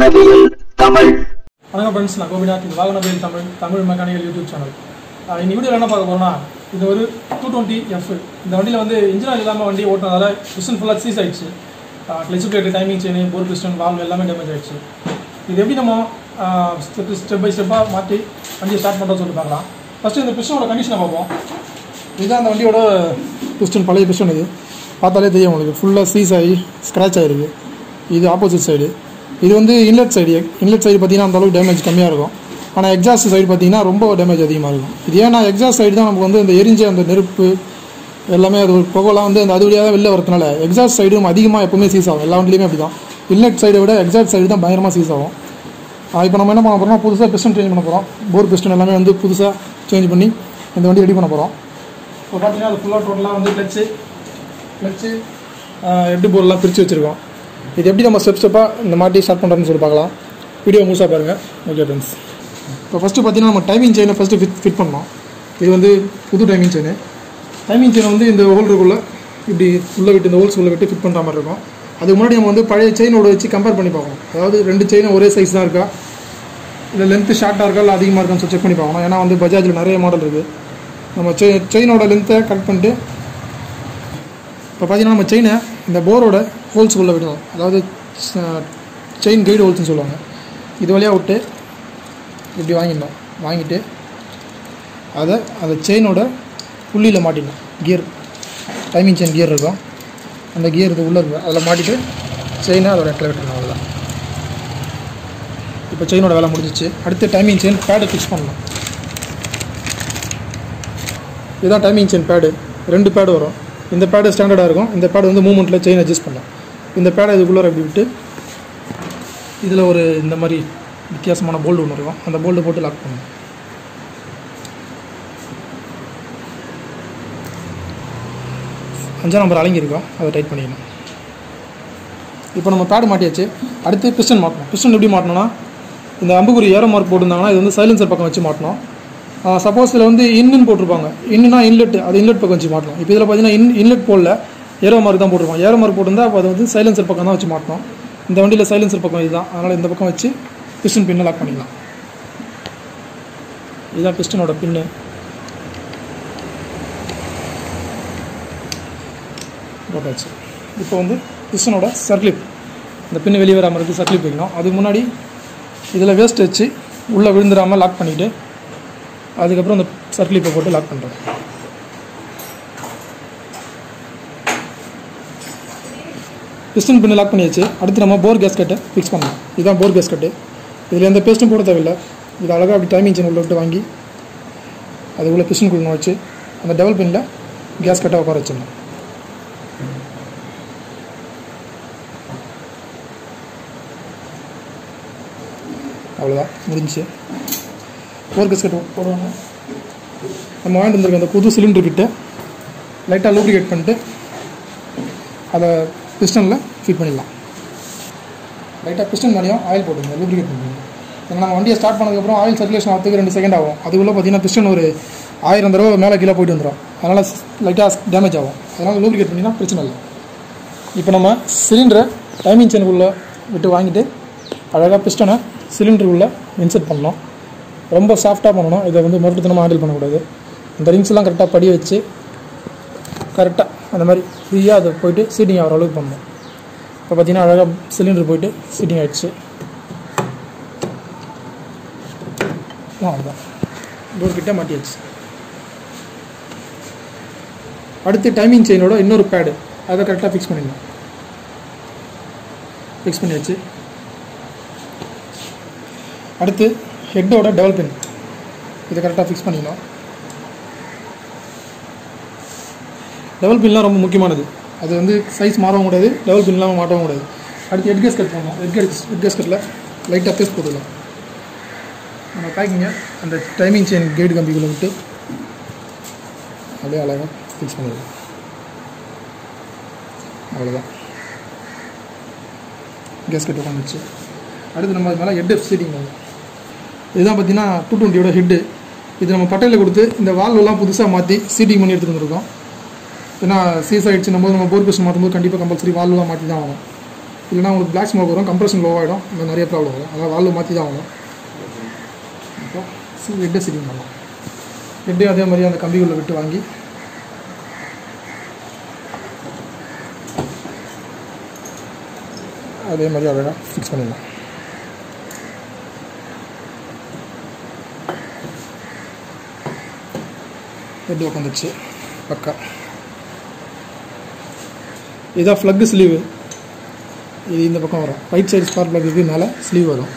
வாகனவியல் தமிழ் வணக்கம் ஃப்ரெண்ட்ஸ் நான் கோபிநாத் இது வாகனவியல் Tamil Tamil mechanical YouTube channel இன்னைக்கு வீடியோவில் என்ன பார்க்க போறோம்னா இது ஒரு டூ டுவெண்ட்டி எஃப் இந்த வண்டியில் வந்து இன்ஜின் இல்லாமல் வண்டி ஓட்டினதால பிஸ்டன் ஃபுல்லாக சீஸ் ஆயிடுச்சு clutch plate timing chain bore piston valve எல்லாமே டேமேஜ் ஆயிடுச்சு இது எப்படி நம்ம ஸ்டெப் ஸ்டெப் பை ஸ்டெப்பாக மாற்றி வண்டியை ஸ்டார்ட் பண்ணுறோம்னு சொல்லி பார்க்கலாம் ஃபஸ்ட்டு இந்த பிஸ்டனோட கண்டிஷனை பார்ப்போம் இதுதான் அந்த வண்டியோட பிஸ்டன் பழைய பிஸ்டன் இது பார்த்தாலே தெரியும் உங்களுக்கு ஃபுல்லாக சீஸ் ஆகி ஸ்க்ராட்ச் ஆகிருக்கு இது ஆப்போசிட் சைடு இது வந்து இன்லெட் சைடு இன்லெட் சைடு பார்த்தீங்கன்னா அந்த அளவுக்கு டேமேஜ் கம்மியாக இருக்கும் ஆனால் எக்ஸாஸ்ட் சைடு பார்த்தீங்கன்னா ரொம்ப டேமேஜ் அதிகமாக இருக்கும் இது ஏன்னா எக்ஸாஸ்ட் சைடு தான் நமக்கு வந்து இந்த எரிஞ்ச அந்த நெருப்பு எல்லாமே அது ஒரு புகைலாம் வந்து அந்த அது வழியாக தான் வெளில வரதுனால எக்ஸாஸ்ட் சைடு நம்ம அதிகமாக எப்பவுமே சீஸ் ஆகும் எல்லா வண்டிலையுமே அப்படி தான் இன்லெட் சைடை விட எக்ஸாஸ்ட் சைடு தான் பயங்கரமாக சீஸ் ஆகும் இப்போ நம்ம என்ன பண்ண போகிறோம்னா புதுசாக பிஸ்டன் சேஞ்ச் பண்ண போகிறோம் போர் பிஸ்டன் எல்லாமே வந்து புதுசாக சேஞ்ச் பண்ணி இந்த வண்டி ரெடி பண்ண போகிறோம் இப்போ பார்த்தீங்கன்னா அது ஃபுல்லாக டோட்டலாக வந்து கிளச்சு கிளச்சு எப்படி போர்லாம் பிரித்து வச்சுருக்கோம் இது எப்படி நம்ம ஸ்டெப் ஸ்டெப்பாக இந்த மாட்டி ஸ்டார்ட் பண்ணுறோம்னு சொல்லி பார்க்கலாம் வீடியோ முழுசாக பாருங்கள் ஓகே ஃப்ரெண்ட்ஸ் இப்போ ஃபஸ்ட்டு பார்த்தீங்கன்னா நம்ம டைமிங் செயினை ஃபஸ்ட்டு ஃபிட் ஃபிட் பண்ணோம் இது வந்து புது டைமிங் செயின் டைமிங் செயினை வந்து இந்த ஹோல்டருக்குள்ளே இப்படி உள்ளே விட்டு இந்த ஹோல்ஸ் உள்ளே விட்டு ஃபிட் பண்ணுற மாதிரி இருக்கும் அதுக்கு முன்னாடி நம்ம வந்து பழைய செயினோட வச்சு கம்பேர் பண்ணி பார்க்கணும் அதாவது ரெண்டு செயினும் ஒரே சைஸ் தான் இருக்கா இல்லை லென்த்து ஷார்ட்டாக இருக்கா இல்லை அதிகமாக இருக்கான்னு சொல்லி செக் பண்ணி பார்க்கணும் ஏன்னா வந்து பஜாஜில் நிறைய மாடல் இருக்குது நம்ம செயின் செயினோட லென்த்தை கட் பண்ணிட்டு இப்போ பார்த்தீங்கன்னா நம்ம செயினை இந்த போரோட ஹோல்ஸுக்குள்ளே விடணும் அதாவது செயின் கைடு ஹோல்ஸ்னு சொல்லுவாங்க இது வழியாக விட்டு இப்படி வாங்கிடணும் வாங்கிட்டு அதை அந்த செயினோட புள்ளியில் மாட்டிடணும் கியர் டைமிங் செயின் கியர் இருக்கும் அந்த கியர் இது உள்ளே இருக்கும் அதில் மாட்டிட்டு செயினை அதோட இடத்துல விட்டுருணும் அவ்வளோதான் இப்போ செயினோட வேலை முடிஞ்சிச்சு அடுத்து டைமிங் செயின் பேடு ஃபிக்ஸ் பண்ணணும் இதுதான் டைமிங் செயின் பேடு ரெண்டு பேடு வரும் இந்த பேடு ஸ்டாண்டர்டாக இருக்கும் இந்த பேடு வந்து மூமெண்ட்டில் செயின் அட்ஜஸ்ட் பண்ணலாம் இந்த பேடை இதுக்குள்ளே இப்படி விட்டு இதில் ஒரு இந்த மாதிரி வித்தியாசமான போல்டு ஒன்று இருக்கும் அந்த போல்டு போட்டு லாக் பண்ணணும் அஞ்சாம் நம்பர் அலங்கியிருக்கோம் அதை டைட் பண்ணிக்கணும் இப்போ நம்ம பேடு மாட்டியாச்சு அடுத்து பிஸ்டன் மாட்டணும் பிஸ்டன் எப்படி மாட்டணும்னா இந்த அம்புக்குறி ஏரோ மார்க் போட்டிருந்தாங்கன்னா இது வந்து சைலன்சர் பக்கம் வச்சு மாட்டணும் சப்போஸ் இதில் வந்து இன்னுன்னு போட்டிருப்பாங்க இன்னுனா இன்லெட் அது இன்லெட் பக்கம் வச்சு மாட்டணும் இப்போ இதில் பார்த்தீங்கன்னா இன் இன்லெட் போடல ஏரோ மார்க் தான் போட்டிருக்கோம் ஏரோ மார்க் போட்டிருந்தா அப்போ அது வந்து சைலன்சர் பக்கம் தான் வச்சு மாட்டணும் இந்த வண்டியில் சைலன்சர் பக்கம் இதுதான் அதனால் இந்த பக்கம் வச்சு பிஸ்டன் பின்னை லாக் பண்ணிக்கலாம் இதுதான் பிஸ்டனோட பின்னு போட்டாச்சு இப்போ வந்து பிஸ்டனோட சர்க்ளிப் இந்த பின்னு வெளியே வராமல் இருக்குது சர்க்ளிப் வைக்கணும் அதுக்கு முன்னாடி இதில் வேஸ்ட் வச்சு உள்ளே விழுந்துடாமல் லாக் பண்ணிவிட்டு அதுக்கப்புறம் அந்த சர்க்ளிப்பை போட்டு லாக் பண்ணுறோம் பிஸ்டன் பின்னு லாக் பண்ணியாச்சு அடுத்து நம்ம போர் கேஸ்கெட்டை ஃபிக்ஸ் பண்ணலாம் இதுதான் போர் கேஸ்கெட்டு இதில் எந்த பேஸ்ட்டும் போட தேவையில்லை இது அழகாக அப்படி டைமிங் செயின் உள்ள விட்டு வாங்கி அது உள்ள பிஸ்டன் குள்ளணும் வச்சு அந்த டபுள் பின்னில் கேஸ்கெட்டை உட்கார வச்சிடணும் அவ்வளோதான் முடிஞ்சு போர் கேஸ்கெட் போடுவாங்க நம்ம வாங்கிட்டு வந்திருக்க அந்த புது சிலிண்டர் கிட்ட லைட்டாக லூப்ரிகேட் பண்ணிட்டு அதை பிஸ்டனில் ஃபிட் பண்ணிடலாம் லைட்டாக பிஸ்டன் பண்ணியும் ஆயில் போட்டுங்க லூப்ரிகேட் பண்ணுங்க ஏன்னா நம்ம வண்டியை ஸ்டார்ட் பண்ணதுக்கப்புறம் ஆயில் சர்க்குலேஷன் ஆகிறதுக்கு ரெண்டு செகண்ட் ஆகும் அதுக்குள்ளே பார்த்தீங்கன்னா பிஸ்டன் ஒரு ஆயிரம் தடவை மேலே கீழே போயிட்டு வந்துடும் அதனால் லைட்டாக டேமேஜ் ஆகும் அதனால் லூப்ரிகேட் பண்ணினா பிரச்சனை இல்லை இப்போ நம்ம சிலிண்டரை டைமிங் செயினுக்குள்ளே விட்டு வாங்கிட்டு அழகாக பிஸ்டனை சிலிண்டருக்குள்ளே இன்செர்ட் பண்ணணும் ரொம்ப சாஃப்டாக பண்ணணும் இதை வந்து மறுபடியும் ஹேண்டில் பண்ணக்கூடாது இந்த ரிங்ஸ்லாம் கரெக்டாக படி வச்சு கரெக்டாக அந்த மாதிரி ஃப்ரீயாக அதை போயிட்டு சீட்டிங் ஆகிற அளவுக்கு பண்ணணும் இப்போ பார்த்தீங்கன்னா அழகாக சிலிண்டர் போயிட்டு சீட்டிங் ஆகிடுச்சு அவ்வளோதான் டோர் கிட்ட மாட்டியாச்சு அடுத்து டைமிங் செயினோட இன்னொரு பேடு அதை கரெக்டாக ஃபிக்ஸ் பண்ணிடணும் ஃபிக்ஸ் பண்ணியாச்சு அடுத்து ஹெட்டோட டபுள் பின் இதை கரெக்டாக ஃபிக்ஸ் பண்ணிடணும் டபுள் பின்லாம் ரொம்ப முக்கியமானது அது வந்து சைஸ் மாறவும் கூடாது டபுள் பின் இல்லாமல் மாட்டவும் கூடாது அடுத்து ஹெட் கேஸ் கட் பண்ணணும் ஹெட் கேஸ் ஹெட் கேஸ் கட்டில் லைட்டாக பேஸ்ட் போட்டுக்கலாம் நம்ம பேக்கிங்க அந்த டைமிங் செயின் கைடு கம்பிக்குள்ளே விட்டு அப்படியே அழகாக ஃபிக்ஸ் பண்ணிடலாம் அவ்வளோதான் கேஸ் கட் உட்காந்துச்சு அடுத்து நம்ம அது மேலே ஹெட் சீட்டிங் வரும் இதுதான் பார்த்தீங்கன்னா டூ டுவெண்ட்டியோட ஹெட்டு இது நம்ம பட்டையில் கொடுத்து இந்த வால்வெல்லாம் புதுசாக மாற்றி சீட்டிங் பண்ணி எடுத்துகிட்டு வந்திருக்கோம் ஏன்னா சீஸ் ஆகிடுச்சுன்னும் போது நம்ம போர் பிஸ்டன் மாற்றும்போது கண்டிப்பாக கம்பல்சரி வால்வெலாம் மாற்றி தான் ஆகும் இல்லைனா உங்களுக்கு பிளாக் ஸ்மோக் வரும் கம்ப்ரஷன் லோ ஆகிடும் இந்த நிறைய ப்ராப்ளம் வரும் அதாவது வால்வு மாற்றி தான் ஆகணும் இப்போ ஹெட்டை செட்டிங் பண்ணலாம் ஹெட்டையும் அதே மாதிரி அந்த கம்பிக்குள்ளே விட்டு வாங்கி அதே மாதிரி அழகாக ஃபிக்ஸ் பண்ணிடலாம் ஹெட் உட்காந்துச்சு பக்கா இதான் ஃப்ளக்கு ஸ்லீவு இது இந்த பக்கம் வரும் ரைட் சைடு ஸ்பார்க் ப்ளக்கு மேலே ஸ்லீவ் வரும்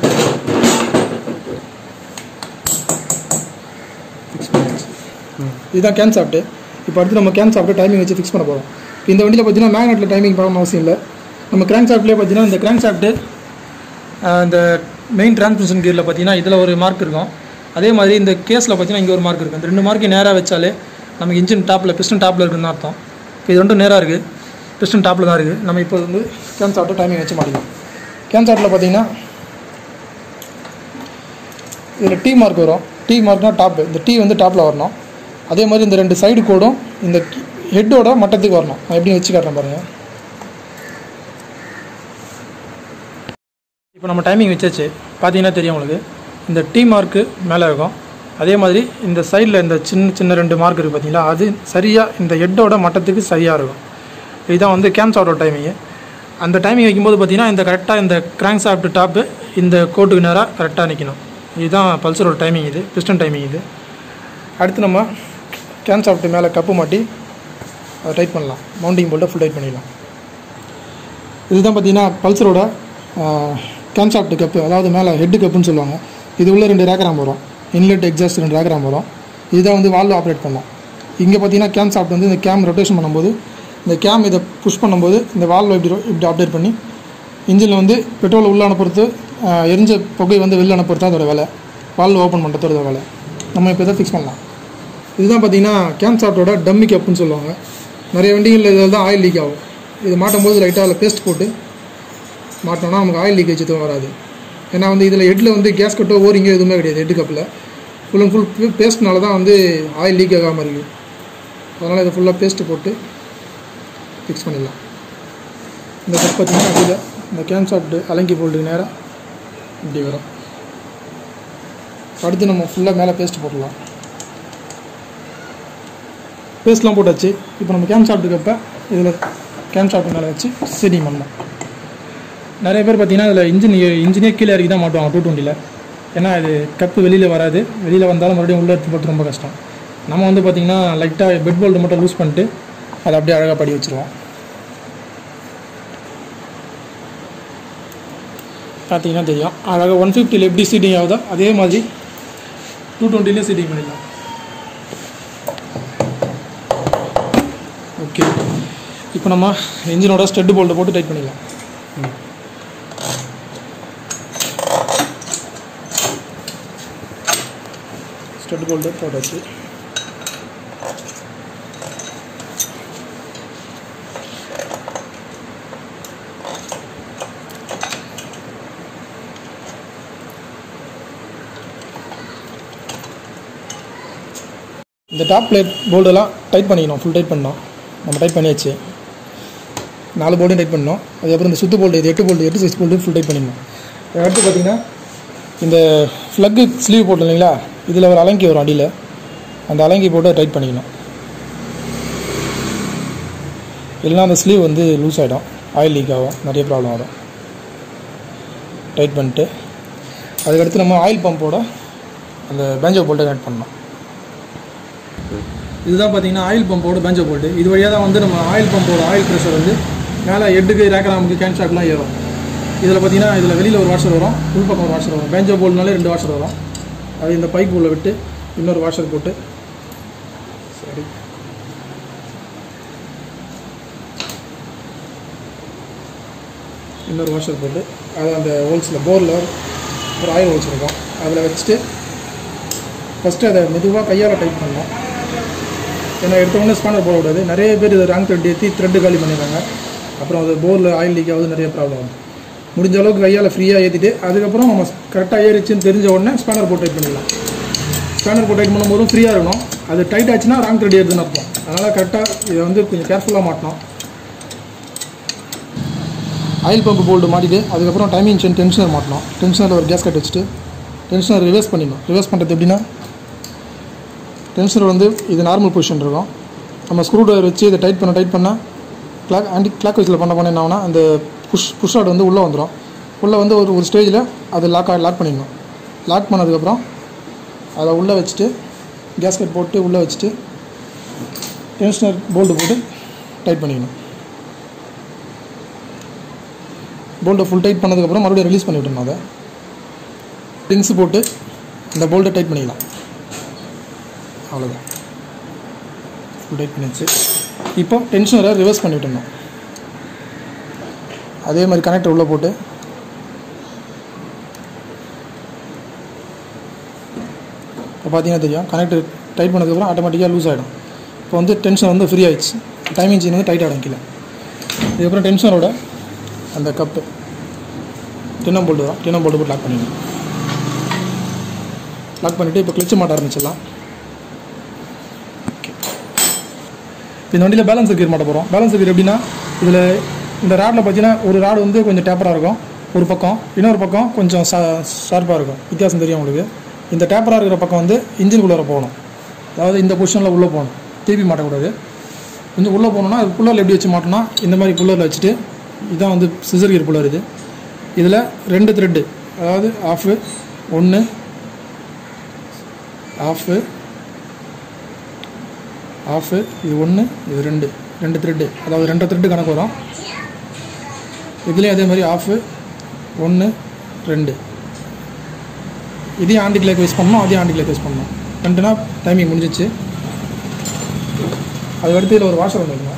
ஃபிக்ஸ் பண்ணியாச்சு இதுதான் கேன் சாப்பிட்டு இப்போ அடுத்து நம்ம கேன் சாப்பிட்டு டைமிங் வச்சு ஃபிக்ஸ் பண்ண போகிறோம் இந்த வண்டியில் பார்த்தீங்கன்னா மேக்னெட்டில் டைமிங் பார்க்கணும் அவசியம் இல்லை நம்ம கிராங்க் சாப்ட்லேயே பார்த்தீங்கன்னா இந்த கிராங்க் சாப்ட்டு இந்த மெயின் டிரான்ஸ்மிஷன் கியரில் பார்த்தீங்கன்னா இதில் ஒரு மார்க் இருக்கும் அதே மாதிரி இந்த கேஸில் பார்த்தீங்கன்னா இங்கே ஒரு மார்க் இருக்குது இந்த ரெண்டு மார்க்கு நேராக வச்சாலே நமக்கு இன்ஜின் டாப்பில் பிஸ்டன் டாப்பில் இருக்குன்னு அர்த்தம் இப்போ இது ரெண்டும் நேராக இருக்குது பிஸ்டன் டாப்பில் தான் இருக்குது நம்ம இப்போ வந்து கேன் சாப்பிட்டு டைமிங் வச்சு மாட்டிக்கலாம் கேன் சாப்ட்டில் பார்த்தீங்கன்னா இதில் டீ மார்க் வரும் டீ மார்க்னா டாப்பு இந்த டீ வந்து டாப்பில் வரணும் அதே மாதிரி இந்த ரெண்டு சைடு கோடும் இந்த ஹெட்டோட மட்டத்துக்கு வரணும் நான் எப்படி வச்சு காட்டுறேன் பாருங்கள் இப்போ நம்ம டைமிங் வச்சாச்சு பார்த்தீங்கன்னா தெரியும் உங்களுக்கு இந்த டீ மார்க்கு மேலே இருக்கும் அதே மாதிரி இந்த சைடில் இந்த சின்ன சின்ன ரெண்டு மார்க் இருக்குது பார்த்தீங்களா அது சரியாக இந்த ஹெட்டோட மட்டத்துக்கு சரியாக இருக்கும் இதுதான் வந்து கேம்ஸ் ஆட்டோ டைமிங்கு அந்த டைமிங் வைக்கும்போது பார்த்தீங்கன்னா இந்த கரெக்டாக இந்த கிராங்க் சாஃப்ட் டாப்பு இந்த கோட்டுக்கு நேராக கரெக்டாக நிற்கணும் இதுதான் பல்சரோட டைமிங் இது பிஸ்டன் டைமிங் இது அடுத்து நம்ம கேன் சாஃப்ட் மேலே கப்பு மாட்டி அதை டைட் பண்ணலாம் மவுண்டிங் போல்ட்டை ஃபுல் டைட் பண்ணிடலாம் இதுதான் பார்த்தீங்கன்னா பல்சரோட கேன் சாஃப்ட் கப்பு அதாவது மேலே ஹெட்டு கப்புன்னு சொல்லுவாங்க இது உள்ள ரெண்டு ரேக்கராம் வரும் இன்லெட் எக்ஸாஸ்ட் ரெண்டு ரேக்கராம் வரும் இதுதான் வந்து வால்வ் ஆப்ரேட் பண்ணலாம் இங்கே பார்த்தீங்கன்னா கேம் சாஃப்ட் வந்து இந்த கேம் ரொட்டேஷன் பண்ணும்போது இந்த கேம் இதை புஷ் பண்ணும்போது இந்த வால்வ் இப்படி ரொ- இப்படி அப்டேட் பண்ணி இன்ஜினில் வந்து பெட்ரோல் உள்ளே அனுப்புறது ஆஹ், எரிஞ்ச புகை வந்து வெளில அனுப்புறது தான் அதோட வேலை வால்வ் ஓப்பன் பண்ணுறதோட வேலை நம்ம இப்போ இதை ஃபிக்ஸ் பண்ணலாம் இதுதான் பார்த்தீங்கன்னா கேம் சாஃப்ட்டோட டம்மி கப்புன்னு சொல்லுவாங்க நிறைய வண்டிகளில் இதில் தான் ஆயில் லீக் ஆகும் இது மாட்டும் போது லைட்டாக அதில் பேஸ்ட் போட்டு மாட்டோம்னா நமக்கு ஆயில் லீக்கேஜ் எதுவும் வராது ஏன்னா வந்து இதில் ஹெட்டில் வந்து கேஸ் கட்டோ ஓரிங்கோ எதுவுமே கிடையாது ஹெட் கப்பில் ஃபுல் அண்ட் ஃபுல் பேஸ்ட்னால தான் வந்து ஆயில் லீக் ஆகாமல் இருக்குது அதனால் இதை ஃபுல்லாக பேஸ்ட்டு போட்டு ஃபிக்ஸ் பண்ணிடலாம் இந்த கப் பார்த்தீங்கன்னா அப்படியில் இந்த கேன் சாப்பிட்டு அலங்கி போல்ட்டுக்கு நேராக இப்படி வரும் அடுத்து நம்ம ஃபுல்லாக மேலே பேஸ்ட் போட்டுடலாம் பேஸ்ட்லாம் போட்டாச்சு இப்போ நம்ம கேன் சாப்பிட்டு கப்பை இதில் கேன் சாப்பிட்டு மேலே வச்சு செட்டிங் பண்ணலாம் நிறைய பேர் பார்த்தீங்கன்னா இதில் இன்ஜின் இன்ஜினே கீழே இறக்கி தான் மாட்டுவாங்க டூ டுவெண்ட்டியில் ஏன்னா இது கப்பு வெளியில் வராது வெளியில் வந்தாலும் மறுபடியும் உள்ளே எடுத்து போட்டு ரொம்ப கஷ்டம் நம்ம வந்து பார்த்திங்கன்னா லைட்டாக பெட் போல்ட் மட்டும் லூஸ் பண்ணிட்டு அதை அப்படியே அழகாக படி வச்சுருவோம் பார்த்தீங்கன்னா தெரியும் அழகாக ஒன் ஃபிஃப்டியில் எப்படி சீட்டிங் ஆகுதோ அதே மாதிரி டூ டுவெண்ட்டிலே சீட்டிங் பண்ணிடலாம் ஓகே இப்போ நம்ம இன்ஜினோட ஸ்டெட் போல்ட்டை போட்டு டைட் பண்ணிடலாம் ஸ்டெட் போல்ட்டு போட்டாச்சு இந்த டாப் பிளேட் போல்டெல்லாம் டைட் பண்ணிக்கணும் ஃபுல் டைட் பண்ணோம் நம்ம டைட் பண்ணியாச்சு நாலு போல்ட்டும் டைட் பண்ணோம் அதுக்கப்புறம் இந்த சுத்து போல்டு இது எட்டு போல்டு எட்டு சைஸ் போல்டு ஃபுல் டைட் பண்ணிடணும் அடுத்து பார்த்தீங்கன்னா இந்த ஃப்ளக்கு ஸ்லீவ் போட்டோம் இல்லைங்களா இதில் ஒரு அலங்கி வரும் அடியில் அந்த அலங்கி போட்டு டைட் பண்ணிக்கணும் இல்லைனா அந்த ஸ்லீவ் வந்து லூஸ் ஆகிடும் ஆயில் லீக் ஆகும் நிறைய ப்ராப்ளம் வரும் டைட் பண்ணிட்டு அதுக்கடுத்து நம்ம ஆயில் பம்போட அந்த பேஞ்சோ போல்ட்டை கனெக்ட் பண்ணணும் இதுதான் பார்த்தீங்கன்னா ஆயில் பம்போட பேஞ்சோ போல்ட்டு இது வழியாக தான் வந்து நம்ம ஆயில் பம்போட ஆயில் ப்ரெஷர் வந்து மேலே ஹெட்டுக்கு ரேக்கராமுக்கு கேன் ஷாக்லாம் ஏறும் இதில் பார்த்தீங்கன்னா இதில் வெளியில் ஒரு வாஷர் வரும் உள் பக்கம் ஒரு வாஷர் வரும் பேஞ்சோ போல்ட்னாலே ரெண்டு வாஷர் வரும் அது இந்த பைப் உள்ள விட்டு இன்னொரு வாஷர் போட்டு சரி இன்னொரு வாஷர் போட்டு அதை அந்த ஹோல்ஸில் போரில் ஒரு ஆயில் ஹோல்ஸ் இருக்கும் அதில் வச்சுட்டு ஃபஸ்ட்டு அதை மெதுவாக கையால் டைட் பண்ணணும் ஏன்னா எடுத்த உடனே ஸ்பானர் போடக்கூடாது நிறைய பேர் இதை ராங் த்ரெட் ஏற்றி த்ரெட்டு காலி பண்ணிடுறாங்க அப்புறம் அது போரில் ஆயில் லீக் ஆகுது நிறைய ப்ராப்ளம் வரும் முடிஞ்ச அளவுக்கு கையால் ஃப்ரீயாக ஏற்றிட்டு அதுக்கப்புறம் நம்ம கரெக்டாக ஏறிச்சுன்னு தெரிஞ்ச உடனே ஸ்பேனர் போட்டு டைட் பண்ணிடலாம் ஸ்பேனர் போட்டு டைட் பண்ணும்போதும் ஃப்ரீயாக இருக்கணும் அது டைட் ஆச்சுன்னா ராங் த்ரெட் ஏறுதுன்னு அர்த்தம் அதனால் கரெக்டாக இதை வந்து கொஞ்சம் கேர்ஃபுல்லாக மாட்டணும் ஆயில் பம்பு போல்டு மாட்டிட்டு அதுக்கப்புறம் டைமிங் செயின் டென்ஷனர் மாட்டணும் டென்ஷனரில் ஒரு கேஸ் கட் வச்சுட்டு டென்ஷனர் ரிவர்ஸ் பண்ணிடணும் ரிவர்ஸ் பண்ணுறது எப்படின்னா டென்ஷனர் வந்து இது நார்மல் பொசிஷன் இருக்கும் நம்ம ஸ்க்ரூ ட்ரைவர் வச்சு இதை டைட் பண்ண டைட் பண்ணால் கிளாக் ஆன்டி கிளாக் வைஸில் பண்ண பண்ண என்ன ஆகும்னா அந்த புஷ் புஷ் ஆட் வந்து உள்ளே வந்துடும் உள்ளே வந்து ஒரு ஒரு ஸ்டேஜில் அது லாக் லாக் பண்ணிடணும் லாக் பண்ணதுக்கப்புறம் அதை உள்ளே வச்சுட்டு கேஸ்கெட் போட்டு உள்ளே வச்சுட்டு டென்ஷனர் போல்டு போட்டு டைட் பண்ணிக்கணும் போல்ட்டை ஃபுல் டைட் பண்ணதுக்கப்புறம் மறுபடியும் ரிலீஸ் பண்ணி விட்டணும் அதை ரிங்ஸ் போட்டு இந்த போல்ட்டை டைட் பண்ணிக்கலாம் அவ்வளோதான் ஃபுல் டைட் பண்ணியாச்சு இப்போ டென்ஷனரை ரிவர்ஸ் பண்ணி விட்டணும் அதே மாதிரி கனெக்டர் உள்ளே போட்டு இப்போ பார்த்தீங்கன்னா தெரியும் கனெக்டர் டைட் பண்ணதுக்கப்புறம் ஆட்டோமேட்டிக்காக லூஸ் ஆகிடும் இப்போ வந்து டென்ஷன் வந்து ஃப்ரீ ஆயிடுச்சு டைமிங் செயின் வந்து டைட் ஆகிடும் கீழே இதுக்கப்புறம் டென்ஷனோட அந்த கப்பு டின்னம் போல்டு தான் டின்னம் போல்டு போட்டு லாக் பண்ணிடணும் லாக் பண்ணிவிட்டு இப்போ கிளிச்சு மாட்ட ஆரம்பிச்சிடலாம் இப்போ இந்த வண்டியில் பேலன்ஸ் கீர் மாட்ட போகிறோம் பேலன்ஸ் கீர் எப்படின்னா இதில் இந்த ராடில் பார்த்தீங்கன்னா ஒரு ராடு வந்து கொஞ்சம் டேப்பராக இருக்கும் ஒரு பக்கம் இன்னொரு பக்கம் கொஞ்சம் ஷா ஷார்ப்பாக இருக்கும் வித்தியாசம் தெரியும் உங்களுக்கு இந்த டேப்பராக இருக்கிற பக்கம் வந்து இன்ஜின்குள்ளே போகணும் அதாவது இந்த பொசிஷனில் உள்ளே போகணும் திருப்பி மாட்டக்கூடாது கொஞ்சம் உள்ளே போகணுன்னா அது புல்லரில் எப்படி வச்சு மாட்டோம்னா இந்த மாதிரி புல்லரில் வச்சுட்டு இதுதான் வந்து சிசர் கீர் புல்லர் இது இதில் ரெண்டு த்ரெட்டு அதாவது ஆஃபு ஒன்று ஆஃபு ஆஃபு இது ஒன்று இது ரெண்டு ரெண்டு த்ரெட்டு அதாவது ரெண்டு த்ரெட்டு கணக்கு வரும் இதுலேயும் அதே மாதிரி ஆஃபு ஒன்று ரெண்டு இதையும் ஆண்டி கிளாக் வைஸ் பண்ணணும் அதையும் ஆண்டி கிளாக் வைஸ் பண்ணணும் ரெண்டுனா டைமிங் முடிஞ்சிச்சு அதுக்கடுத்து இதில் ஒரு வாஷர் வந்துருங்க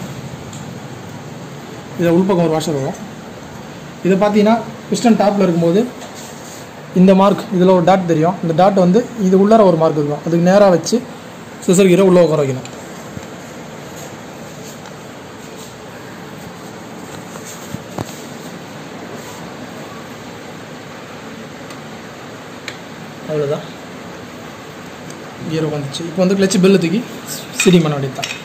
இதில் உள்பக்கம் ஒரு வாஷர் வரும் இதை பார்த்தீங்கன்னா பிஸ்டன் டாப்பில் இருக்கும்போது இந்த மார்க் இதில் ஒரு டாட் தெரியும் இந்த டாட் வந்து இது உள்ளார ஒரு மார்க் இருக்கும் அதுக்கு நேராக வச்சு சிசர் கீரை உள்ளே உட்கார வைக்கணும் அவ்வளோதான் கியர் உட்காந்துச்சு இப்போ வந்து கிளச்சு பெல்லு தூக்கி சீடிங் பண்ண வேண்டியது தான்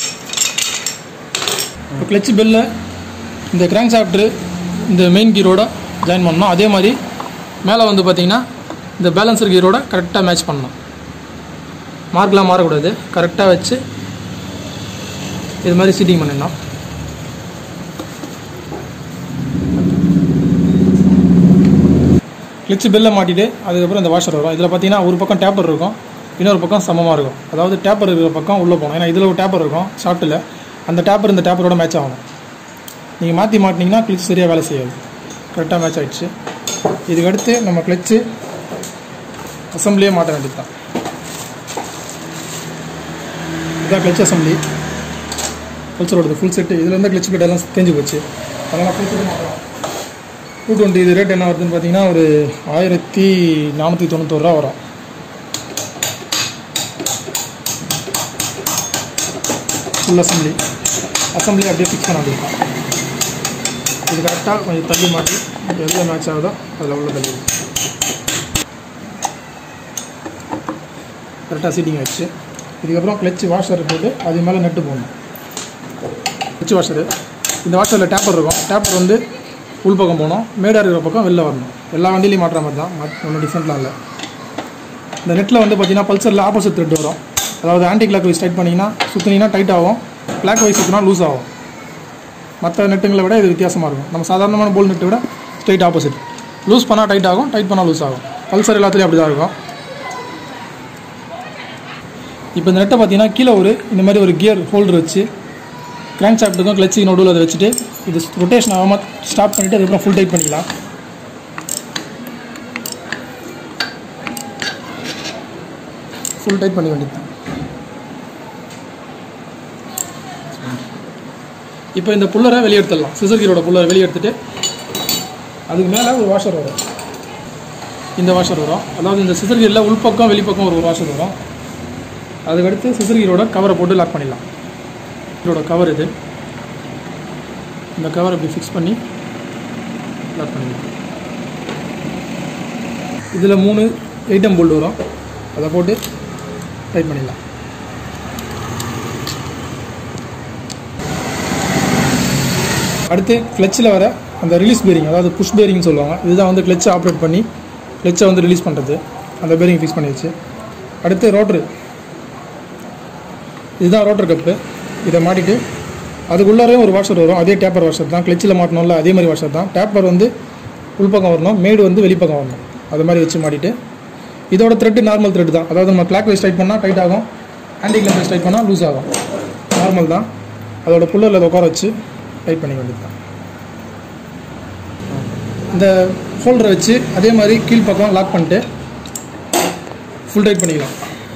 இப்போ கிளச்சு பெல்லை இந்த கிராங்க் சாப்டரு இந்த மெயின் கீரோட ஜாயின் பண்ணணும் அதே மாதிரி மேலே வந்து பார்த்தீங்கன்னா இந்த பேலன்சர் கீரோட கரெக்டாக மேட்ச் பண்ணணும் மார்க்லாம் மாறக்கூடாது கரெக்டாக வச்சு இது மாதிரி சீட்டிங் பண்ணிடணும் கிளிச்சு பெல்லை மாட்டிட்டு அதுக்கப்புறம் இந்த வாஷர் வரும் இதில் பார்த்தீங்கன்னா ஒரு பக்கம் டேப்பர் இருக்கும் இன்னொரு பக்கம் சமமாக இருக்கும் அதாவது டேப்பர் இருக்கிற பக்கம் உள்ளே போகணும் ஏன்னா இதில் ஒரு டேப்பர் இருக்கும் ஷாஃப்ட்டில் அந்த டேப்பர் இந்த டேப்பரோட மேட்ச் ஆகணும் நீங்கள் மாற்றி மாட்டினீங்கன்னா கிளிச் சரியாக வேலை செய்யாது கரெக்டாக மேட்ச் ஆகிடுச்சு இதுக்கு அடுத்து நம்ம கிளச்சு அசம்பிளியே மாட்ட வேண்டியது தான் இதான் கிளச் அசம்பிளி பல்சரோடது ஃபுல் செட்டு இதில் இருந்த கிளச் பிளேட் எல்லாம் தேஞ்சு போச்சு அதெல்லாம் ஃபுல் செட்டு மாற்றலாம் டூ டுவெண்ட்டி இது ரேட் என்ன வருதுன்னு பார்த்தீங்கன்னா ஒரு ஆயிரத்தி நானூற்றி தொண்ணூத்தோரு ரூபா வரும் ஃபுல் அசம்பிளி அசம்பிளி அப்படியே ஃபிக்ஸ் பண்ண வேண்டியது இது கரெக்டாக கொஞ்சம் தள்ளி மாட்டி எதில் மேட்ச் ஆகுதோ அதில் உள்ள தள்ளி கரெக்டாக சீட்டிங் ஆயிடுச்சு இதுக்கப்புறம் கிளச்சு வாஷர் போட்டு அது மேலே நெட்டு போடணும் கிளச்சு வாஷரு இந்த வாஷரில் டேப்பர் இருக்கும் டேப்பர் வந்து உள்பக்கம் போகணும் மேடாக இருக்கிற பக்கம் வெளில வரணும் எல்லா வண்டியிலையும் மாட்டுற மாதிரி தான் மத்- ஒன்றும் டிஃப்ரெண்ட்லாம் இல்லை இந்த நெட்டில் வந்து பார்த்தீங்கன்னா பல்சரில் ஆப்போசிட் த்ரெட் வரும் அதாவது ஆன்டி கிளாக் வைஸ் டைட் பண்ணிங்கன்னா சுற்றினீங்கன்னா டைட் ஆகும் கிளாக் வைஸ் சுற்றினா லூஸ் ஆகும் மற்ற நெட்டுங்களை விட இது வித்தியாசமாக இருக்கும் நம்ம சாதாரணமான போல் நெட்டை விட ஸ்ட்ரைட் ஆப்போசிட் லூஸ் பண்ணால் டைட் ஆகும் டைட் பண்ணால் லூஸ் ஆகும் பல்சர் எல்லாத்துலேயும் அப்படி தான் இருக்கும் இப்போ இந்த நெட்டை பார்த்தீங்கன்னா கீழே ஒரு இந்த மாதிரி ஒரு கியர் ஹோல்டர் வச்சு கிராங்க் சாப்ட்டுக்கும் கிளச்சு நடுவில் அதை வச்சுட்டு இது ரொட்டேஷன் ஆகாமல் ஸ்டாப் பண்ணிவிட்டு அதுக்கப்புறம் ஃபுல் டைட் பண்ணிக்கலாம் ஃபுல் டைட் பண்ணி வேண்டியது தான் இப்போ இந்த புல்லரை வெளியே எடுத்துடலாம் சிசர் கீரோட புல்லரை வெளியே எடுத்துட்டு அதுக்கு மேலே ஒரு வாஷர் வரும் இந்த வாஷர் வரும் அதாவது இந்த சிசர் கீரில் உள்பக்கம் வெளிப்பக்கம் ஒரு வாஷர் வரும் அதுக்கடுத்து சிசர் கீரோட கவரை போட்டு லாக் பண்ணிடலாம் இதோட கவர் இது இந்த கவர் இப்படி ஃபிக்ஸ் பண்ணி லாக் பண்ணிடலாம் இதில் மூணு எயிட்டம் போல்டு வரும் அதை போட்டு டைட் பண்ணிடலாம் அடுத்து கிளச்சில் வர அந்த ரிலீஸ் பேரிங் அதாவது புஷ் பேரிங்னு சொல்லுவாங்க இதுதான் வந்து கிளச்சை ஆப்ரேட் பண்ணி கிளச்சை வந்து ரிலீஸ் பண்ணுறது அந்த பேரிங் ஃபிக்ஸ் பண்ணிடுச்சு அடுத்து ரோட்ரு இதுதான் ரோட்டர் கப்பு இதை மாட்டிட்டு அதுக்குள்ளாரே ஒரு வாஷர் வரும் அதே டேப்பர் வாஷர் தான் கிளச்சில் மாட்டணும்ல அதே மாதிரி வாஷர் தான் டேப்பர் வந்து உள்பக்கம் வரணும் மேடு வந்து வெளிப்பக்கம் வரணும் அது மாதிரி வச்சு மாட்டிட்டு இதோட த்ரெட்டு நார்மல் த்ரெட் தான் அதாவது நம்ம கிளாக் வைஸ் டைட் பண்ணால் டைட் ஆகும் ஆன்டி கிளாக் வைஸ் டைட் பண்ணால் லூஸ் ஆகும் நார்மல் தான் அதோட புல்லரில் அதை உட்கார வச்சு டைட் பண்ணிக்க வேண்டியது தான் இந்த ஹோல்டரை வச்சு அதே மாதிரி கீழ்ப்பக்கம் லாக் பண்ணிட்டு ஃபுல் டைட் பண்ணிக்கலாம்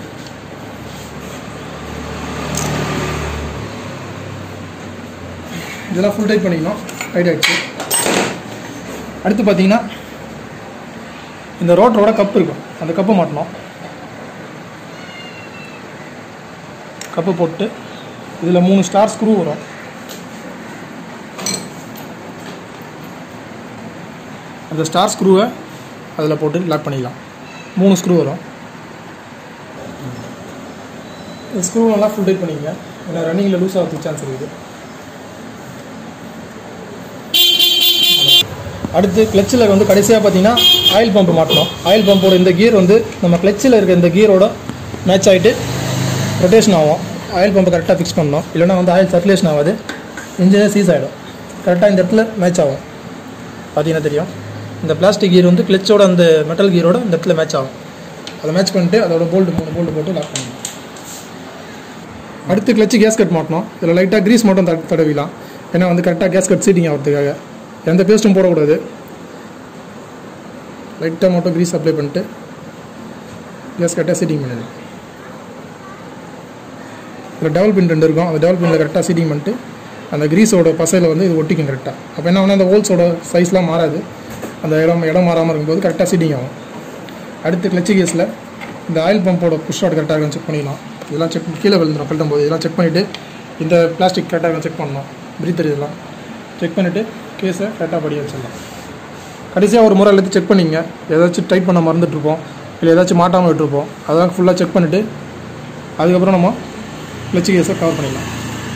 இதெல்லாம் ஃபுல் டைட் பண்ணிக்கணும் டைட் ஆகிடுச்சு அடுத்து பார்த்தீங்கன்னா இந்த ரோட்டரோட கப் இருக்கும் அந்த கப்பை மாட்டணும் கப்பு போட்டு இதில் மூணு ஸ்டார் ஸ்க்ரூ வரும் அந்த ஸ்டார் ஸ்க்ரூவை அதில் போட்டு லாக் பண்ணிக்கலாம் மூணு ஸ்க்ரூ வரும் இந்த ஸ்க்ரூ நல்லா ஃபுல் டைட் பண்ணிக்கங்க ஏன்னா ரன்னிங்கில் லூஸ் ஆகிறதுக்கு சான்ஸ் இருக்குது அடுத்து கிளச்சில் வந்து கடைசியாக பார்த்தீங்கன்னா ஆயில் பம்ப் மாட்டணும் ஆயில் பம்போட இந்த கியர் வந்து நம்ம கிளச்சில் இருக்க இந்த கியரோட மேட்ச் ஆகிட்டு ரொட்டேஷன் ஆகும் ஆயில் பம்பை கரெக்டாக ஃபிக்ஸ் பண்ணணும் இல்லைன்னா வந்து ஆயில் சர்க்குலேஷன் ஆகாது இன்ஜினே சீஸ் ஆகிடும் கரெக்டாக இந்த இடத்துல மேட்ச் ஆகும் பார்த்தீங்கன்னா தெரியும் இந்த பிளாஸ்டிக் கியர் வந்து கிளச்சோட அந்த மெட்டல் கியரோட இந்த இடத்துல மேட்ச் ஆகும் அதை மேட்ச் பண்ணிட்டு அதோட போல்டு மூணு போல்டு போட்டு லாக் பண்ணணும் அடுத்து கிளச்சு கேஸ்கட் மாட்டணும் இதில் லைட்டாக க்ரீஸ் மட்டும் தட தடவிலாம் ஏன்னா வந்து கரெக்டாக கேஸ்கட் சீட்டிங் ஆகிறதுக்காக எந்த பேஸ்ட்டும் போடக்கூடாது லைட்டாக மட்டும் க்ரீஸ் அப்ளை பண்ணிட்டு கேஸ்கட்டாக சீட்டிங் பண்ணிடலாம் இதில் டெவல் பின் ரெண்டு இருக்கும் அந்த டெவல் பின்னில் கரெக்டாக சீட்டிங் பண்ணிட்டு அந்த க்ரீஸோட பசையில் வந்து இது ஒட்டிக்கும் கரெக்டாக அப்போ என்ன பண்ணால் அந்த ஹோல்ஸோட சைஸ்லாம் மாறாது அந்த இடம் இடம் மாறாமல் இருக்கும்போது கரெக்டாக சீட்டிங் ஆகும் அடுத்து கிளச்சு கேஸில் இந்த ஆயில் பம்போட புஷ் ஷாட் கரெக்டாக இருக்கும் செக் பண்ணிக்கலாம் இதெல்லாம் செக் கீழே விழுந்துடும் கழட்டும் போது இதெல்லாம் செக் பண்ணிவிட்டு இந்த பிளாஸ்டிக் கரெக்டாக இருக்கும் செக் பண்ணணும் பிரீத்தர் இதெல்லாம் செக் பண்ணிவிட்டு கேஸை கரெக்டாக படி வச்சிடலாம் கடைசியாக ஒரு முறை எல்லாத்தையும் செக் பண்ணிங்க ஏதாச்சும் டைட் பண்ண மறந்துட்டுருப்போம் இல்லை ஏதாச்சும் மாட்டாமல் விட்டுருப்போம் அதெல்லாம் ஃபுல்லாக செக் பண்ணிவிட்டு அதுக்கப்புறம் நம்ம கிளச்சு கேஸை கவர் பண்ணிடலாம்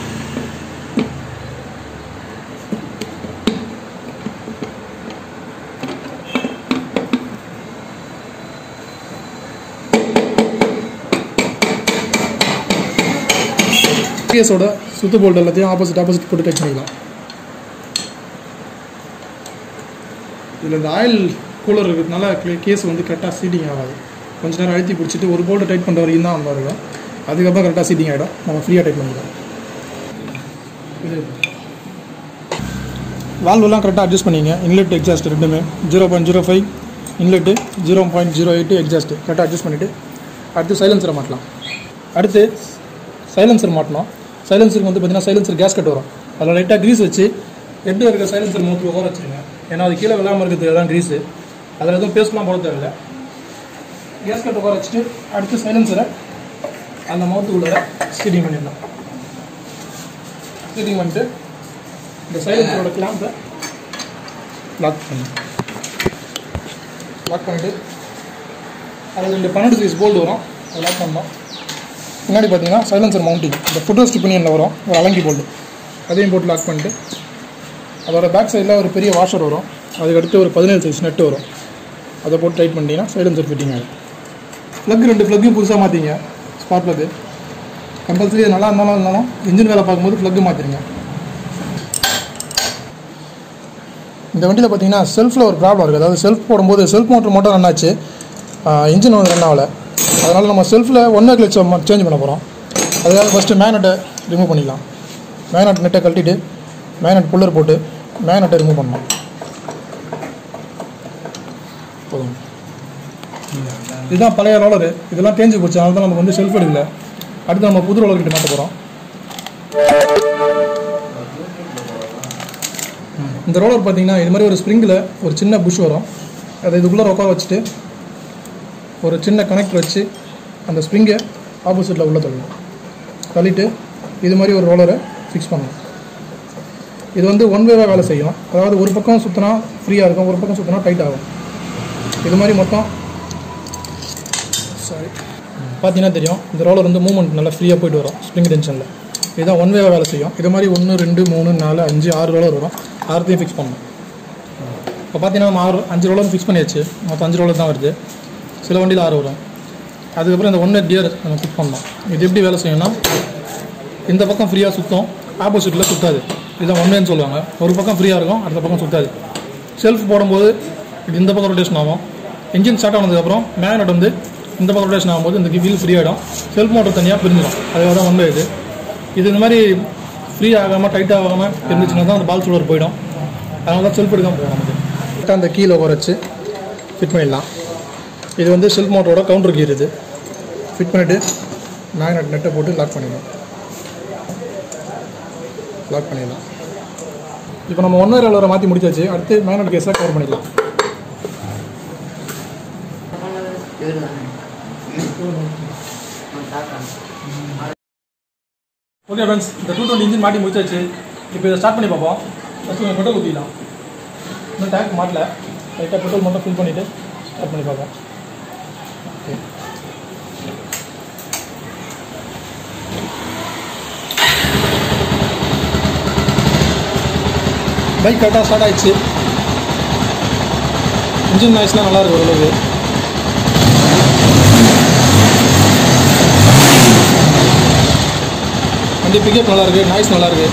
கேஸோட சுத்து போல்ட் எல்லாத்தையும் ஆப்போசிட் ஆப்போசிட் போட்டு டைட் பண்ணிக்கலாம் இதில் இந்த ஆயில் கூலர் இருக்கிறதுனால கேஸ் வந்து கரெக்டாக சீட்டிங் ஆகாது கொஞ்ச நேரம் அழுத்தி பிடிச்சிட்டு ஒரு போல்ட்டை டைட் பண்ணுற வரைக்கும் தான் அந்த இருக்கும் அதுக்கப்புறம் கரெக்டாக சீட்டிங் ஆகிடும் நம்ம ஃப்ரீயாக டைட் பண்ணிக்கலாம் இது வால்வெல்லாம் கரெக்டாக அட்ஜஸ்ட் பண்ணிங்க இன்லெட் எக்ஸாஸ்ட் ரெண்டுமே zero point zero five inlet zero point zero eight exhaust கரெக்டாக அட்ஜஸ்ட் பண்ணிவிட்டு அடுத்து சைலன்சரை மாட்டலாம் அடுத்து சைலன்சர் மாட்டணும் சைலன்சருக்கு வந்து பார்த்தீங்கன்னா சைலன்சர் கேஸ்கட் வரும் அதில் லைட்டாக க்ரீஸ் வச்சு எட்டு இருக்க சைலன்சர் மவுத்து உட்கார வச்சுருங்க ஏன்னா அது கீழே விழாமல் இருக்கிறதுக்கு தான் க்ரீஸு அதில் எதுவும் பேஸ்ட்லாம் போட தேவையில்ல கேஸ்கட் உட்கார வச்சுட்டு அடுத்து சைலன்சரை அந்த மவுத்துக்குள்ளே ஸ்டீட்டிங் பண்ணிடலாம் ஸ்டீட்டிங் பண்ணிட்டு இந்த சைலன்சரோட கிளாம்பை லாக் பண்ணி லாக் பண்ணிவிட்டு அது ரெண்டு பன்னெண்டு சைஸ் போல்டு வரும் அதை லாக் பண்ணோம் பின்னாடி பார்த்தீங்கன்னா சைலன்சர் மவுண்டிங் இந்த ஃபுட்டோ ஸ்டிப்பனியனில் வரும் ஒரு அலங்கி போல்டு அதையும் போட்டு லாக் பண்ணிட்டு அதோட பேக் சைடில் ஒரு பெரிய வாஷர் வரும் அதுக்கடுத்து ஒரு பதினேழு சைஸ் நெட்டு வரும் அதை போட்டு டைட் பண்ணிட்டீங்கன்னா சைலன்சர் ஃபிட்டிங் ஆகிடும் ப்ளக் ரெண்டு ப்ளக்கையும் புதுசாக மாற்றிங்க ஸ்பார்க் ப்ளக்கு கம்பல்சரி நல்லா இருந்தாலும் இருந்தாலும் இன்ஜின் வேலை பார்க்கும்போது ப்ளக்கு மாற்றிடுங்க இந்த வண்டியில் பார்த்தீங்கன்னா செல்ஃபில் ஒரு ப்ராப்ளம் இருக்குது அதாவது செல்ஃப் போடும்போது செல்ஃப் மோட்டர் மட்டும் ரன் ஆச்சு இன்ஜின் வந்து ரன் ஆகலை அதனால் நம்ம செல்ஃபில் ஒன்றே கிளச் சேஞ்ச் பண்ண போகிறோம் அதுக்காக ஃபஸ்ட்டு மேக்னெட்டை ரிமூவ் பண்ணிக்கலாம் மேக்னெட் நெட்டை கழட்டிட்டு மேக்னெட் புல்லர் போட்டு மேக்னெட்டை ரிமூவ் பண்ணணும் போதும் இதுதான் பழைய ரோலரு இதெல்லாம் தேஞ்சு போச்சு அதனால தான் நமக்கு வந்து செல்ஃப் எடுக்கல அடுத்து நம்ம புது ரோலர் கிட்ட மாட்ட போகிறோம் இந்த ரோலர் பார்த்தீங்கன்னா இது மாதிரி ஒரு ஸ்ப்ரிங்கில் ஒரு சின்ன புஷ் வரும் அதை இதுக்குள்ளே உட்கார வச்சுட்டு ஒரு சின்ன கனெக்டர் வச்சு அந்த ஸ்ப்ரிங்கை ஆப்போசிட்டில் உள்ள தள்ளணும் தள்ளிட்டு இது மாதிரி ஒரு ரோலரை ஃபிக்ஸ் பண்ணணும் இது வந்து ஒன் வேவாக வேலை செய்யும் அதாவது ஒரு பக்கம் சுற்றினா ஃப்ரீயாக இருக்கும் ஒரு பக்கம் சுற்றினா டைட் ஆகும் இது மாதிரி மொத்தம் சாரி பார்த்தீங்கன்னா தெரியும் இந்த ரோலர் வந்து மூவ்மெண்ட் நல்லா ஃப்ரீயாக போயிட்டு வரும் ஸ்ப்ரிங் டென்ஷனில் இதுதான் ஒன் வேவாக வேலை செய்யும் இது மாதிரி ஒன்று ரெண்டு மூணு நாலு அஞ்சு ஆறு ரோலர் வரும் ஆறுத்தையும் ஃபிக்ஸ் பண்ணணும் இப்போ பார்த்தீங்கன்னா நம்ம ஆறு அஞ்சு ரோலர் ஃபிக்ஸ் பண்ணியாச்சு மொத்தம் அஞ்சு ரோலர் தான் வருது சில வண்டியில் ஆறு வரும் அதுக்கப்புறம் இந்த ஒன்று டியர் நம்ம ஃபிட் பண்ணலாம் இது எப்படி வேலை செய்யணும்னா இந்த பக்கம் ஃப்ரீயாக சுற்றும் ஆப்போசிட்டில் சுத்தாது இதுதான் ஒன்றுன்னு சொல்லுவாங்க ஒரு பக்கம் ஃப்ரீயாக இருக்கும் அடுத்த பக்கம் சுத்தாது செல்ஃப் போடும்போது இது இந்த பக்கம் ரொட்டேஷன் ஆகும் இன்ஜின் ஸ்டார்ட் ஆனதுக்கப்புறம் மேக்னெட் வந்து இந்த பக்கம் ரொட்டேஷன் ஆகும்போது இந்த வீல் ஃப்ரீ ஆகிடும் செல்ஃப் மோட்டர் தனியாக பிரிஞ்சிடும் அதுக்காக தான் ஒன்று இது இது இந்த மாதிரி ஃப்ரீ ஆகாமல் டைட் ஆகாமல் இருந்துச்சுன்னா தான் அந்த பால் சூழல் போயிடும் அதனால தான் செல்ஃப் எடுக்காமல் போகும் நமக்கு கரெக்டாக அந்த கீழே உரைச்சி ஃபிட் பண்ணிடலாம் இது வந்து செல்ஃப் மோட்டரோட கவுண்டர் கீர் இது ஃபிட் பண்ணிவிட்டு மேக்னெட் நெட்டை போட்டு லாக் பண்ணிடலாம் லாக் பண்ணிடலாம் இப்போ நம்ம ஒன்றரை அளவரை மாற்றி முடிச்சாச்சு அடுத்து மேக்னெட் கேஸில் கவர் பண்ணிடலாம் இவர் தானே தாத்தா ஓகே ஃப்ரெண்ட்ஸ் இந்த டூ டுவெண்ட்டி இன்ஜின் மாட்டி முடிச்சாச்சு இப்போ இதை ஸ்டார்ட் பண்ணி பார்ப்போம் ஃபஸ்ட்டு கொஞ்சம் பெட்ரோல் ஊற்றிடலாம் இன்னும் டேங்க் மாட்டல லைட்டாக பெட்ரோல் மட்டும் ஃபில் பண்ணிவிட்டு ஸ்டார்ட் பண்ணி பார்ப்போம் ஓகே பைக் கரெக்டாக ஸ்டார்ட் ஆயிடுச்சு இன்ஜின் நாய்ஸ்லாம் நல்லா இருக்கு ஓரளவுக்கு வண்டி பிக்கப் நல்லா இருக்கு நாய்ஸ் நல்லா இருக்கு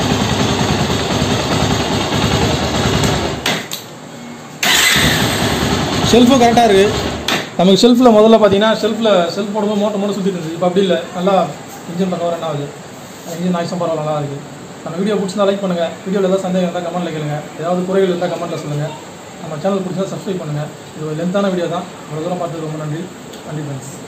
ஷெல்ஃபும் கரெக்டாக இருக்கு நமக்கு ஷெல்ஃபில் முதல்ல பார்த்தீங்கன்னா ஷெல்ஃபில் ஷெல்ஃப் போடும்போது மோட்டர் மோட்டர் சுற்றிட்டு இருந்துச்சு இப்போ அப்படி இல்லை நல்லா இன்ஜின் பக்கம் ரன் ஆகுது இன்ஜின் நாய்ஸும் பரவாயில்ல நல்லா இருக்கு நம்ம வீடியோ பிடிச்சிருந்தா லைக் பண்ணுங்கள் வீடியோவில் ஏதாவது சந்தேகம் இருந்தால் கமெண்ட்ல கேளுங்க ஏதாவது குறைகள் இருந்தால் கமெண்ட்டில் சொல்லுங்கள் நம்ம சேனல் பிடிச்சா சப்ஸ்கிரைப் பண்ணுங்கள் இது ஒரு லென்த்தான வீடியோ தான் அவ்வளோ தூரம் பார்த்தது ரொம்ப நன்றி நன்றி ஃப்ரெண்ட்ஸ்